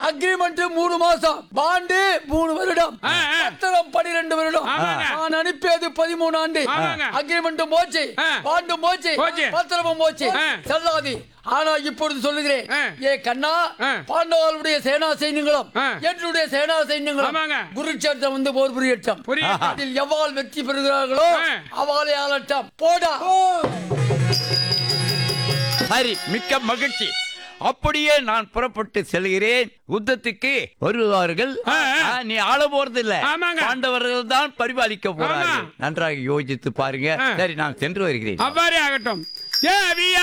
Agreement மூணு மாசம் bond மூணு வருடம் ஆ, ஆ. பத்திரம் பனிரெண்டு வருடம் ஆமாங்க. நான் அனுப்பியது பதிமூணு ஆண்டு ஆமாங்க. அக்ரிமெண்ட் போச்சு ஆ. பாண்டு போச்சு போச்சு. பத்திரமும் போச்சு ஆ. செல்லாது ஆனா இப்பொழுது சொல்லுகிறேன் ஆ. ஏ கண்ணா ஆ. பாண்டவர்களுடைய சேனா சைன்யங்களும் ஆ. என்னுடைய சேனா சைன்யங்களும் ஆமாங்க. குருட்சேத்திரம் வந்து போர் புரியட்டம் புரியட்டும். அதில் எவ்வாறு வெற்றி பெறுகிறார்களோ ஆ. அவாலே ஆளட்டம் போடா சரி மிக்க மகிழ்ச்சி அப்படியே நான் புறப்பட்டு செல்கிறேன் யுத்தத்துக்கு வருவார்கள் ஆ, ஆ. ஆ, நீ ஆள போறது இல்ல ஆமாங்க. பாண்டவர்கள் தான் பரிபாலிக்க போறார்கள் ஆமா. நன்றாக யோசித்து பாருங்க ஆ. சரி நான் சென்று வருகிறேன் அவ்வாறே ஆகட்டும் ஏ